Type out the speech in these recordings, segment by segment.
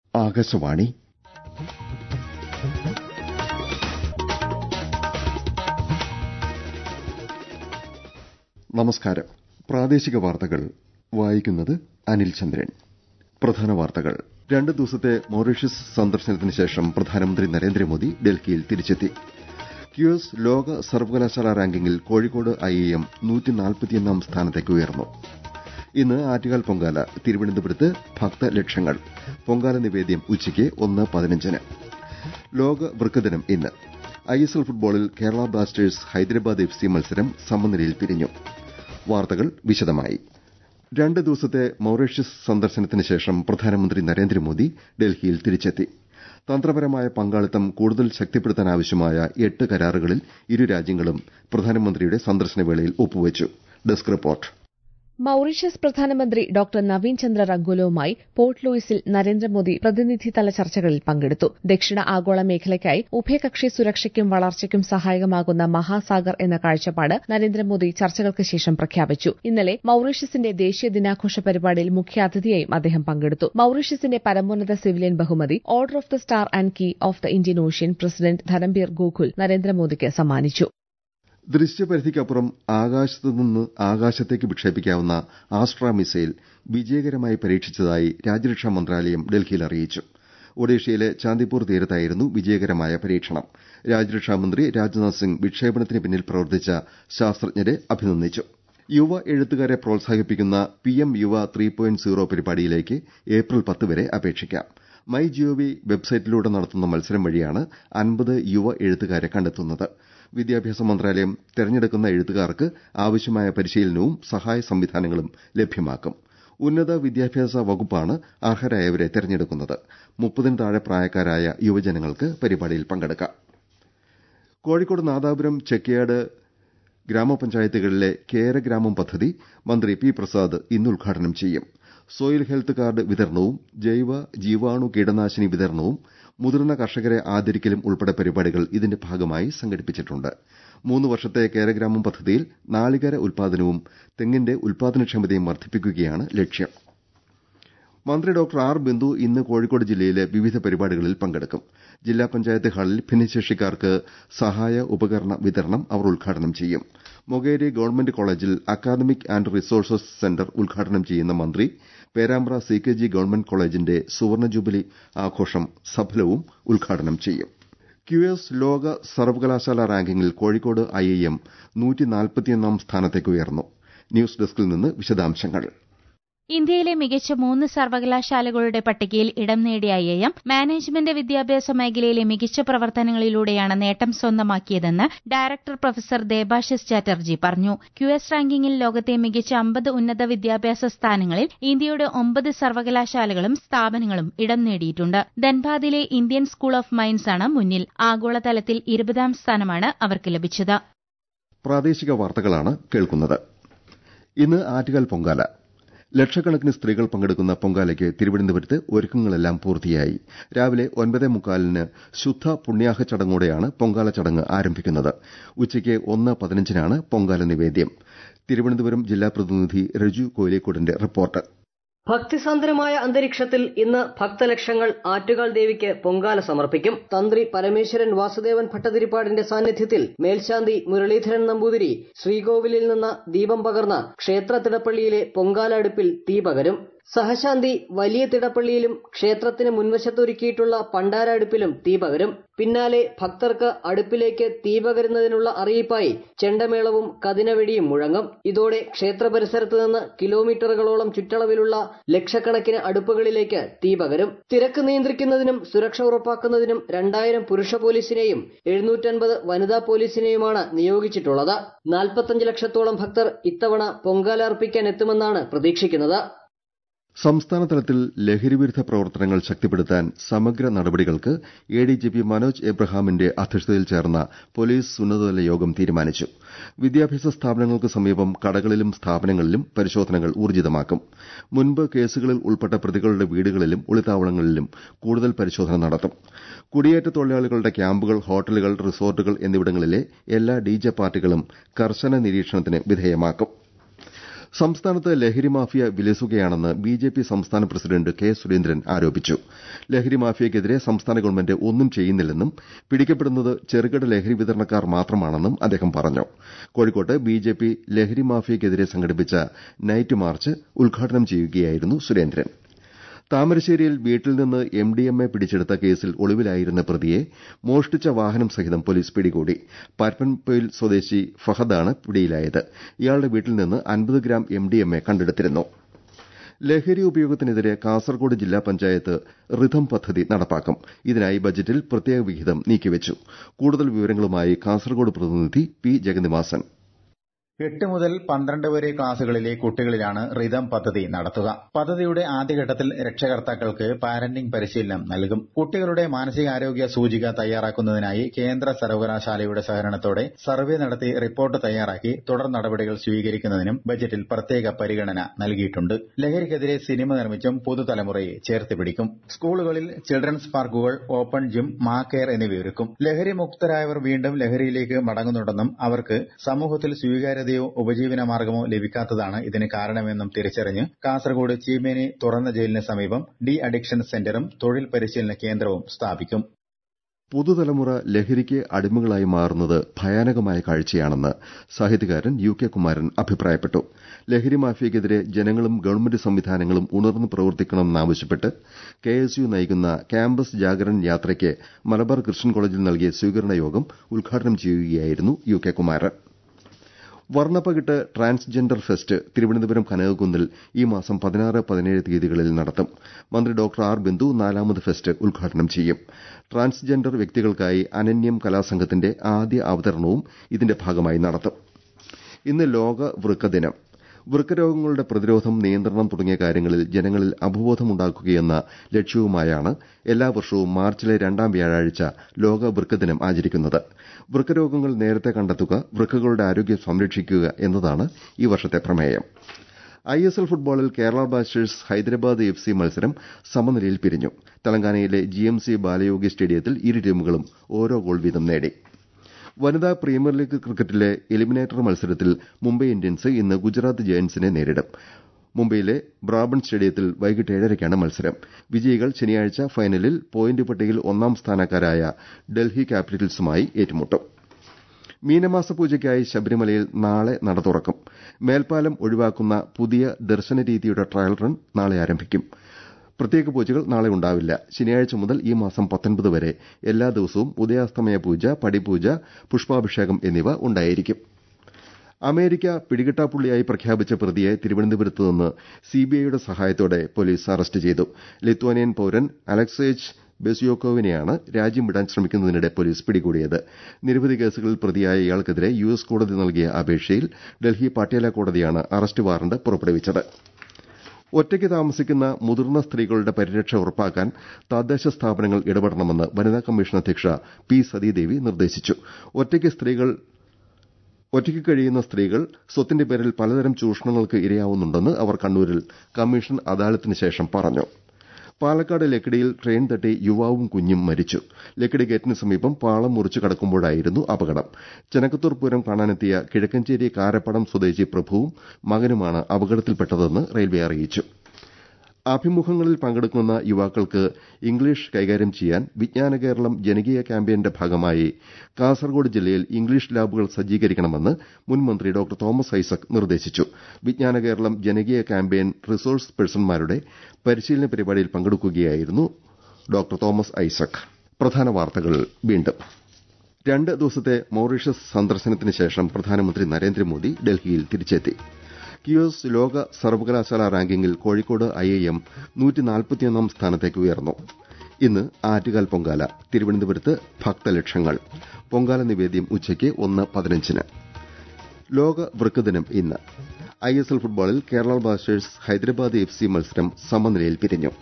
ആകാശവാണി നമസ്കാരം പ്രാദേശിക വാർത്തകൾ വായിക്കുന്നത് അനിൽ ചന്ദ്രൻ പ്രധാന വാർത്തകൾ രണ്ട് ദിവസത്തെ മൌറീഷ്യസ് സന്ദർശനത്തിന് ശേഷം പ്രധാനമന്ത്രി നരേന്ദ്രമോദി ഡൽഹിയിൽ തിരിച്ചെത്തി ക്യുഎസ് ലോക സർവകലാശാല റാങ്കിങ്ങിൽ കോഴിക്കോട് ഐഐഎം നൂറ്റിനാൽപ്പത്തിയൊന്നാം സ്ഥാനത്തേക്ക് ഉയർന്നു ഇന്ന് ആറ്റുകാൽ പൊങ്കാല തിരുവനന്തപുരത്ത് ഭക്തലക്ഷങ്ങൾ പൊങ്കാല നിവേദ്യം ഉച്ചയ്ക്ക് ഒന്ന് പതിനഞ്ചിന് ലോക വൃക്കദിനം ഇന്ന് ഐഎസ്എൽ ഫുട്ബോളിൽ Kerala Blasters Hyderabad F C മത്സരം സമനിലയിൽ പിരിഞ്ഞു വാർത്തകൾ വിശദമായി രണ്ട് ദിവസത്തെ മൌറീഷ്യസ് സന്ദർശനത്തിന് ശേഷം പ്രധാനമന്ത്രി നരേന്ദ്രമോദി ഡൽഹിയിൽ തിരിച്ചെത്തി തന്ത്രപരമായ പങ്കാളിത്തം കൂടുതൽ ശക്തിപ്പെടുത്താനാവശ്യമായ എട്ട് കരാറുകളിൽ ഇരു രാജ്യങ്ങളും പ്രധാനമന്ത്രിയുടെ സന്ദർശനവേളയിൽ ഒപ്പുവച്ചു ഡെസ്ക് റിപ്പോർട്ട് മൌറീഷ്യസ് പ്രധാനമന്ത്രി ഡോക്ടർ നവീൻ ചന്ദ്ര റംഗോലുവുമായി പോർട്ട് ലൂയിസിൽ നരേന്ദ്രമോദി പ്രതിനിധിതല ചർച്ചകളിൽ പങ്കെടുത്തു ദക്ഷിണ ആഗോള മേഖലയ്ക്കായി ഉഭയകക്ഷി സുരക്ഷയ്ക്കും വളർച്ചയ്ക്കും സഹായകമാകുന്ന മഹാസാഗർ എന്ന കാഴ്ചപ്പാട് നരേന്ദ്രമോദി ചർച്ചകൾക്ക് ശേഷം പ്രഖ്യാപിച്ചു ഇന്നലെ മൌറീഷ്യസിന്റെ ദേശീയ ദിനാഘോഷ പരിപാടിയിൽ മുഖ്യാതിഥിയായും അദ്ദേഹം പങ്കെടുത്തു മൌറീഷ്യസിന്റെ പരമോന്നത സിവിലിയൻ ബഹുമതി Order of the Star and Key of the Indian Ocean president Dharambir Gokhool നരേന്ദ്രമോദിക്ക് സമ്മാനിച്ചു ദൃശ്യപരിധിക്കപ്പുറം ആകാശത്തുനിന്ന് ആകാശത്തേക്ക് വിക്ഷേപിക്കാവുന്ന ആസ്ട്ര മിസൈൽ വിജയകരമായി പരീക്ഷിച്ചതായി രാജ്യരക്ഷാ മന്ത്രാലയം ഡൽഹിയിൽ അറിയിച്ചു ഒഡീഷയിലെ ചാന്ദിപ്പൂർ തീരത്തായിരുന്നു വിജയകരമായ പരീക്ഷണം രാജ്യരക്ഷാമന്ത്രി രാജ്നാഥ് സിംഗ് വിക്ഷേപണത്തിന് പിന്നിൽ പ്രവർത്തിച്ച ശാസ്ത്രജ്ഞരെ അഭിനന്ദിച്ചു യുവ എഴുത്തുകാരെ പ്രോത്സാഹിപ്പിക്കുന്ന PM Yuva three point zero പരിപാടിയിലേക്ക് ഏപ്രിൽ പത്ത് വരെ അപേക്ഷിക്കാം മൈ ജിഒവി വെബ്സൈറ്റിലൂടെ നടത്തുന്ന മത്സരം വഴിയാണ് അൻപത് യുവ എഴുത്തുകാരെ കണ്ടെത്തുന്നത് വിദ്യാഭ്യാസ മന്ത്രാലയം തെരഞ്ഞെടുക്കുന്ന എഴുത്തുകാർക്ക് ആവശ്യമായ പരിശീലനവും സഹായ സംവിധാനങ്ങളും ലഭ്യമാക്കും ഉന്നത വിദ്യാഭ്യാസ വകുപ്പാണ് അർഹരായവരെ തെരഞ്ഞെടുക്കുന്നത് മുപ്പതിന് താഴെ പ്രായക്കാരായ യുവജനങ്ങൾക്ക് പരിപാടിയിൽ പങ്കെടുക്കാം കോഴിക്കോട് നാദാപുരം ചെക്കിയാട് ഗ്രാമപഞ്ചായത്തുകളിലെ കേരഗ്രാമം പദ്ധതി മന്ത്രി പി പ്രസാദ് ഇന്ന് ഉദ്ഘാടനം ചെയ്യും സോയിൽ ഹെൽത്ത് കാർഡ് വിതരണവും ജൈവ ജീവാണു കീടനാശിനി വിതരണവും മുതിർന്ന കർഷകരെ ആദരിക്കലും ഉൾപ്പെടെ പരിപാടികൾ ഇതിന്റെ ഭാഗമായി സംഘടിപ്പിച്ചിട്ടുണ്ട് മൂന്ന് വർഷത്തെ കേരഗ്രാമം പദ്ധതിയിൽ നാളികേര ഉൽപാദനവും തെങ്ങിന്റെ ഉൽപാദനക്ഷമതയും വർദ്ധിപ്പിക്കുകയാണ് ലക്ഷ്യം മന്ത്രി ഡോക്ടർ ആർ ബിന്ദു ഇന്ന് കോഴിക്കോട് ജില്ലയിലെ വിവിധ പരിപാടികളിൽ പങ്കെടുക്കും ജില്ലാ പഞ്ചായത്ത് ഹാളിൽ ഭിന്നശേഷിക്കാർക്ക് സഹായ ഉപകരണ വിതരണം അവർ ഉദ്ഘാടനം ചെയ്യും മൊകേരി ഗവൺമെന്റ് കോളേജിൽ അക്കാദമിക് ആന്റ് റിസോഴ്സസ് സെന്റർ ഉദ്ഘാടനം ചെയ്യുന്ന മന്ത്രി Perambra C K G government കോളേജിന്റെ സുവർണ ജൂബിലി ആഘോഷം സഫലവും ഉദ്ഘാടനം ചെയ്യും ക്യുഎസ് ലോക സർവകലാശാല റാങ്കിങ്ങിൽ കോഴിക്കോട് ഐഐഎം നൂറ്റിനാൽപ്പത്തിയൊന്നാം സ്ഥാനത്തേക്ക് ഉയർന്നു ന്യൂസ് ഡെസ്കിൽ നിന്ന് വിശദാംശങ്ങൾ ഇന്ത്യയിലെ മികച്ച മൂന്ന് സർവകലാശാലകളുടെ പട്ടികയിൽ ഇടം നേടിയ ഐഐഎം മാനേജ്മെന്റ് വിദ്യാഭ്യാസ മേഖലയിലെ മികച്ച പ്രവർത്തനങ്ങളിലൂടെയാണ് നേട്ടം സ്വന്തമാക്കിയതെന്ന് ഡയറക്ടർ പ്രൊഫസർ ദേബാശിസ് ചാറ്റർജി പറഞ്ഞു ക്യു എസ് റാങ്കിങ്ങിൽ ലോകത്തെ മികച്ച അമ്പത് ഉന്നത വിദ്യാഭ്യാസ സ്ഥാനങ്ങളിൽ ഇന്ത്യയുടെ ഒമ്പത് സർവകലാശാലകളും സ്ഥാപനങ്ങളും ഇടം നേടിയിട്ടുണ്ട് ധൻബാദിലെ ഇന്ത്യൻ സ്കൂൾ ഓഫ് മൈൻസ് ആണ് മുന്നിൽ ആഗോളതലത്തിൽ ഇരുപതാം സ്ഥാനമാണ് അവർക്ക് ലഭിച്ചത് പ്രാദേശിക വാർത്തകളാണ് കേൾക്കുന്നത് ഇന്ന് ആറ്റുകാൽ പൊങ്കാല ലക്ഷക്കണക്കിന് സ്ത്രീകൾ പങ്കെടുക്കുന്ന പൊങ്കാലയ്ക്ക് തിരുവനന്തപുരത്ത് ഒരുക്കങ്ങളെല്ലാം പൂർത്തിയായി രാവിലെ ഒൻപതേ മുക്കാലിന് ശുദ്ധ പുണ്യാഹ ചടങ്ങോടെയാണ് പൊങ്കാല ചടങ്ങ് ആരംഭിക്കുന്നത് ഉച്ചയ്ക്ക് ഒന്ന് പതിനഞ്ചിനാണ് പൊങ്കാല നിവേദ്യം തിരുവനന്തപുരം ജില്ലാ പ്രതിനിധി രജു കോയിലേക്കോടിന്റെ റിപ്പോർട്ട് ഭക്തിസാന്ദ്രമായ അന്തരീക്ഷത്തിൽ ഇന്ന് ഭക്തലക്ഷങ്ങൾ ആറ്റുകാൽ ദേവിക്ക് പൊങ്കാല സമർപ്പിക്കും തന്ത്രി പരമേശ്വരൻ വാസുദേവൻ ഭട്ടതിരിപ്പാടിന്റെ സാന്നിധ്യത്തിൽ മേൽശാന്തി മുരളീധരൻ നമ്പൂതിരി ശ്രീകോവിലിൽ നിന്ന് ദീപം പകർന്ന് ക്ഷേത്ര തിടപ്പള്ളിയിലെ പൊങ്കാല അടുപ്പിൽ തീ പകരും സഹശാന്തി വലിയ തിടപ്പള്ളിയിലും ക്ഷേത്രത്തിന് മുൻവശത്തൊരുക്കിയിട്ടുള്ള പണ്ടാര അടുപ്പിലും തീ പകരും പിന്നാലെ ഭക്തർക്ക് അടുപ്പിലേക്ക് തീ പകരുന്നതിനുള്ള അറിയിപ്പായി ചെണ്ടമേളവും കതിനവെടിയും മുഴങ്ങും ഇതോടെ ക്ഷേത്ര പരിസരത്ത് നിന്ന് കിലോമീറ്ററുകളോളം ചുറ്റളവിലുള്ള ലക്ഷക്കണക്കിന് അടുപ്പുകളിലേക്ക് തീ പകരും തിരക്ക് നിയന്ത്രിക്കുന്നതിനും സുരക്ഷ ഉറപ്പാക്കുന്നതിനും രണ്ടായിരം പുരുഷ പോലീസിനെയും എഴുന്നൂറ്റൻപത് വനിതാ പോലീസിനെയുമാണ് നിയോഗിച്ചിട്ടുള്ളത് നാൽപ്പത്തഞ്ച് ലക്ഷത്തോളം ഭക്തർ ഇത്തവണ പൊങ്കാല അർപ്പിക്കാൻ എത്തുമെന്നാണ് പ്രതീക്ഷിക്കുന്നത് സംസ്ഥാനതലത്തിൽ ലഹരിവിരുദ്ധ പ്രവർത്തനങ്ങൾ ശക്തിപ്പെടുത്താൻ സമഗ്ര നടപടികൾക്ക് എഡിജിപി മനോജ് എബ്രഹാമിന്റെ അധ്യക്ഷതയിൽ ചേർന്ന പോലീസ് ഉന്നതതല യോഗം തീരുമാനിച്ചു വിദ്യാഭ്യാസ സ്ഥാപനങ്ങൾക്ക് സമീപം കടകളിലും സ്ഥാപനങ്ങളിലും പരിശോധനകൾ ഊർജിതമാക്കും മുൻപ് കേസുകളിൽ ഉൾപ്പെട്ട പ്രതികളുടെ വീടുകളിലും ഒളിത്താവളങ്ങളിലും കൂടുതൽ പരിശോധന നടത്തും കുടിയേറ്റ തൊഴിലാളികളുടെ ക്യാമ്പുകൾ ഹോട്ടലുകൾ റിസോർട്ടുകൾ എന്നിവിടങ്ങളിലെ എല്ലാ ഡിജെ പാർട്ടികളും കർശന നിരീക്ഷണത്തിന് വിധേയമാക്കും സംസ്ഥാനത്ത് ലഹരി മാഫിയ വിലസുകയാണെന്ന് ബി ജെ പി സംസ്ഥാന പ്രസിഡന്റ് കെ സുരേന്ദ്രൻ ആരോപിച്ചു ലഹരി മാഫിയയ്ക്കെതിരെ സംസ്ഥാന ഗവൺമെന്റ് ഒന്നും ചെയ്യുന്നില്ലെന്നും പിടിക്കപ്പെടുന്നത് ചെറുകിട ലഹരി വിതരണക്കാർ മാത്രമാണെന്നും അദ്ദേഹം പറഞ്ഞു കോഴിക്കോട്ട് ബി ജെ പി ലഹരി മാഫിയയ്ക്കെതിരെ സംഘടിപ്പിച്ച നൈറ്റ് മാർച്ച് ഉദ്ഘാടനം ചെയ്യുകയായിരുന്നു സുരേന്ദ്രൻ താമരശ്ശേരിയിൽ വീട്ടിൽ നിന്ന് എം ഡി എം എ പിടിച്ചെടുത്ത കേസിൽ ഒളിവിലായിരുന്ന പ്രതിയെ മോഷ്ടിച്ച വാഹനം സഹിതം പോലീസ് പിടികൂടി പാർപ്പൻപൊയിൽ സ്വദേശി ഫഹദാണ് പിടിയിലായത് ഇയാളുടെ വീട്ടിൽ നിന്ന് അൻപത് gram M D M A കണ്ടെടുത്തിരുന്നു ലഹരി ഉപയോഗത്തിനെതിരെ കാസർകോട് ജില്ലാ പഞ്ചായത്ത് റിഥം പദ്ധതി നടപ്പാക്കും ഇതിനായി ബജറ്റിൽ പ്രത്യേക വിഹിതം നീക്കിവച്ചു കൂടുതൽ വിവരങ്ങളുമായി കാസർകോട് പ്രതിനിധി പി ജഗന്നിവാസൻ എട്ട് മുതൽ പന്ത്രണ്ട് വരെ ക്ലാസുകളിലെ കുട്ടികളിലാണ് റിതം പദ്ധതി നടത്തുക പദ്ധതിയുടെ ആദ്യഘട്ടത്തിൽ രക്ഷകർത്താക്കൾക്ക് പാരന്റിംഗ് പരിശീലനം നൽകും കുട്ടികളുടെ മാനസികാരോഗ്യ സൂചിക തയ്യാറാക്കുന്നതിനായി കേന്ദ്ര സർവകലാശാലയുടെ സഹകരണത്തോടെ സർവേ നടത്തി റിപ്പോർട്ട് തയ്യാറാക്കി തുടർ നടപടികൾ സ്വീകരിക്കുന്നതിനും ബജറ്റിൽ പ്രത്യേക പരിഗണന നൽകിയിട്ടുണ്ട് ലഹരിക്കെതിരെ സിനിമ നിർമ്മിച്ചും പുതുതലമുറയെ ചേർത്ത് പിടിക്കും സ്കൂളുകളിൽ ചിൽഡ്രൻസ് പാർക്കുകൾ ഓപ്പൺ ജിം മാ കെയർ എന്നിവയൊരുക്കും ലഹരി മുക്തരായവർ വീണ്ടും ലഹരിയിലേക്ക് മടങ്ങുന്നുണ്ടെന്നും അവർക്ക് സമൂഹത്തിൽ സ്വീകാര്യത സാധ്യതയോ ഉപജീവന മാർഗമോ ലഭിക്കാത്തതാണ് ഇതിന് കാരണമെന്നും തിരിച്ചറിഞ്ഞ് കാസർഗോഡ് ചീമേനി തുറന്ന ജയിലിന് സമീപം ഡി അഡിക്ഷൻ സെന്ററും തൊഴിൽ പരിശീലന കേന്ദ്രവും സ്ഥാപിക്കും പുതുതലമുറ ലഹരിക്ക് അടിമകളായി മാറുന്നത് ഭയാനകമായ കാഴ്ചയാണെന്ന് സാഹിത്യകാരൻ യു കെ കുമാരൻ അഭിപ്രായപ്പെട്ടു ലഹരി മാഫിയയ്ക്കെതിരെ ജനങ്ങളും ഗവൺമെന്റ് സംവിധാനങ്ങളും ഉണർന്നു പ്രവർത്തിക്കണമെന്നാവശ്യപ്പെട്ട് കെ എസ് യു നയിക്കുന്ന ക്യാമ്പസ് ജാഗരൺ യാത്രയ്ക്ക് മലബാർ ക്രിസ്ത്യൻ കോളേജിൽ നൽകിയ സ്വീകരണ യോഗം ഉദ്ഘാടനം ചെയ്യുകയായിരുന്നു യു കെ കുമാരൻ വർണ്ണപ്പകിട്ട് ട്രാൻസ്ജെൻഡർ ഫെസ്റ്റ് തിരുവനന്തപുരം കനകക്കുന്നിൽ ഈ മാസം പതിനാറ് പതിനേഴ് തീയതികളിൽ നടത്തും മന്ത്രി ഡോക്ടർ ആർ ബിന്ദു നാലാമത് ഫെസ്റ്റ് ഉദ്ഘാടനം ചെയ്യും ട്രാൻസ്ജെൻഡർ വ്യക്തികൾക്കായി അനന്യം കലാസംഘത്തിന്റെ ആദ്യ അവതരണവും ഇതിന്റെ ഭാഗമായി നടത്തും ഇന്ന് ലോക വൃക്ക ദിനം വൃക്കരോഗങ്ങളുടെ പ്രതിരോധം നിയന്ത്രണം തുടങ്ങിയ കാര്യങ്ങളിൽ ജനങ്ങളിൽ അവബോധമുണ്ടാക്കുകയെന്ന ലക്ഷ്യവുമായാണ് എല്ലാ വർഷവും മാർച്ചിലെ രണ്ടാം വ്യാഴാഴ്ച ലോക വൃക്കദിനം ആചരിക്കുന്നത് വൃക്കരോഗങ്ങൾ നേരത്തെ കണ്ടെത്തുക വൃക്കകളുടെ ആരോഗ്യം സംരക്ഷിക്കുക എന്നതാണ് ഈ വർഷത്തെ പ്രമേയം ഐ എസ് എൽ ഫുട്ബോളിൽ Kerala Blasters Hyderabad F C മത്സരം സമനിലയിൽ പിരിഞ്ഞു തെലങ്കാനയിലെ ജി എം സി ബാലയോഗി സ്റ്റേഡിയത്തിൽ ഇരു ടീമുകളും ഓരോ ഗോൾ വീതം നേടി വനിതാ പ്രീമിയർ ലീഗ് ക്രിക്കറ്റിലെ എലിമിനേറ്റർ മത്സരത്തിൽ മുംബൈ ഇന്ത്യൻസ് ഇന്ന് ഗുജറാത്ത് ജയന്റ്സിനെ നേരിടും മുംബൈയിലെ ബ്രാബൺ സ്റ്റേഡിയത്തിൽ വൈകിട്ട് ഏഴരയ്ക്കാണ് മത്സരം വിജയികൾ ശനിയാഴ്ച ഫൈനലിൽ പോയിന്റ് പട്ടികയിൽ ഒന്നാം സ്ഥാനക്കാരായ ഡൽഹി ക്യാപിറ്റൽസുമായി ഏറ്റുമുട്ടും മീനമാസ പൂജയ്ക്കായി ശബരിമലയിൽ നാളെ നട തുറക്കും മേൽപ്പാലം ഒഴിവാക്കുന്ന പുതിയ ദർശന രീതിയുടെ ട്രയൽ റൺ നാളെ ആരംഭിക്കും പ്രത്യേക പൂജകൾ നാളെ ഉണ്ടാവില്ല ശനിയാഴ്ച മുതൽ ഈ മാസം പത്തൊൻപത് വരെ എല്ലാ ദിവസവും ഉദയാസ്തമയ പൂജ പടിപൂജ പുഷ്പാഭിഷേകം എന്നിവ ഉണ്ടായിരിക്കും അമേരിക്ക പിടികിട്ടാപ്പുള്ളിയായി പ്രഖ്യാപിച്ച പ്രതിയെ തിരുവനന്തപുരത്ത് നിന്ന് സിബിഐയുടെ സഹായത്തോടെ പോലീസ് അറസ്റ്റ് ചെയ്തു ലിത്വാനിയൻ പൌരൻ അലക്സേജ് ബെസിയോക്കോവിനെയാണ് രാജ്യം വിടാൻ ശ്രമിക്കുന്നതിനിടെ പോലീസ് പിടികൂടിയത് നിരവധി കേസുകളിൽ പ്രതിയായ ഇയാൾക്കെതിരെ യു എസ് കോടതി നൽകിയ അപേക്ഷയിൽ ഡൽഹി പാട്യാല കോടതിയാണ് അറസ്റ്റ് വാറണ്ട് പുറപ്പെടുവിച്ചത് ഒറ്റയ്ക്ക് താമസിക്കുന്ന മുതിർന്ന സ്ത്രീകളുടെ പരിരക്ഷ ഉറപ്പാക്കാൻ തദ്ദേശ സ്ഥാപനങ്ങൾ ഇടപെടണമെന്ന് വനിതാ കമ്മീഷൻ അധ്യക്ഷ പി സതീദേവി നിർദ്ദേശിച്ചു ഒറ്റയ്ക്ക് സ്ത്രീകൾ ഒറ്റയ്ക്ക് കഴിയുന്ന സ്ത്രീകൾ സ്വത്തിന്റെ പേരിൽ പലതരം ചൂഷണങ്ങൾക്ക് ഇരയാവുന്നുണ്ടെന്ന് അവർ കണ്ണൂരിൽ കമ്മീഷൻ അദാലത്തിന് ശേഷം പറഞ്ഞു പാലക്കാട് ലക്കിടിയിൽ ട്രെയിൻ തട്ടി യുവാവും കുഞ്ഞും മരിച്ചു ലക്കിടി ഗേറ്റിന് സമീപം പാളം മുറിച്ചു കടക്കുമ്പോഴായിരുന്നു അപകടം ചെനക്കത്തൂർ പൂരം കാണാനെത്തിയ കിഴക്കഞ്ചേരി കാരപ്പടം സ്വദേശി പ്രഭുവും മകനുമാണ് അപകടത്തിൽപ്പെട്ടതെന്ന് റെയിൽവേ അറിയിച്ചു അഭിമുഖങ്ങളിൽ പങ്കെടുക്കുന്ന യുവാക്കൾക്ക് ഇംഗ്ലീഷ് കൈകാര്യം ചെയ്യാൻ വിജ്ഞാന കേരളം ജനകീയ ക്യാമ്പയിന്റെ ഭാഗമായി കാസർഗോഡ് ജില്ലയിൽ ഇംഗ്ലീഷ് ലാബുകൾ സജ്ജീകരിക്കണമെന്ന് മുൻ മന്ത്രി ഡോക്ടർ തോമസ് ഐസക് നിർദ്ദേശിച്ചു വിജ്ഞാന കേരളം ജനകീയ ക്യാമ്പയിൻ റിസോഴ്സ് പേഴ്സൺമാരുടെ പരിശീലന പരിപാടിയിൽ പങ്കെടുക്കുകയായിരുന്നു ഡോക്ടർ തോമസ് ഐസക് പ്രധാന വാർത്തകൾ വീണ്ടും രണ്ട് ദിവസത്തെ മൌറീഷ്യസ് സന്ദർശനത്തിന് ശേഷം പ്രധാനമന്ത്രി നരേന്ദ്രമോദി ഡൽഹിയിൽ തിരിച്ചെത്തി ക്യുഎസ് ലോക സർവകലാശാല റാങ്കിങ്ങിൽ കോഴിക്കോട് ഐഐഎം നൂറ്റിനാൽപ്പത്തിയൊന്നാം സ്ഥാനത്തേക്ക് ഉയർന്നു ഇന്ന് ആറ്റുകാൽ പൊങ്കാല തിരുവനന്തപുരത്ത് ഭക്തലക്ഷങ്ങൾ പൊങ്കാല നിവേദ്യം ഉച്ചയ്ക്ക് ഒന്ന് പതിനഞ്ചിന് ലോക വൃക്കദിനം ഇന്ന് ഐ എസ് എൽ ഫുട്ബോളിൽ Kerala Blasters Hyderabad F C മത്സരം സമനിലയിൽ പിരിഞ്ഞു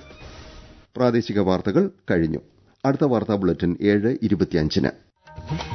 പ്രാദേശിക വാർത്തകൾ കഴിഞ്ഞു അടുത്ത വാർത്താ ബുള്ളറ്റിൻ ഏഴ് ഇരുപത്തിയഞ്ചിന്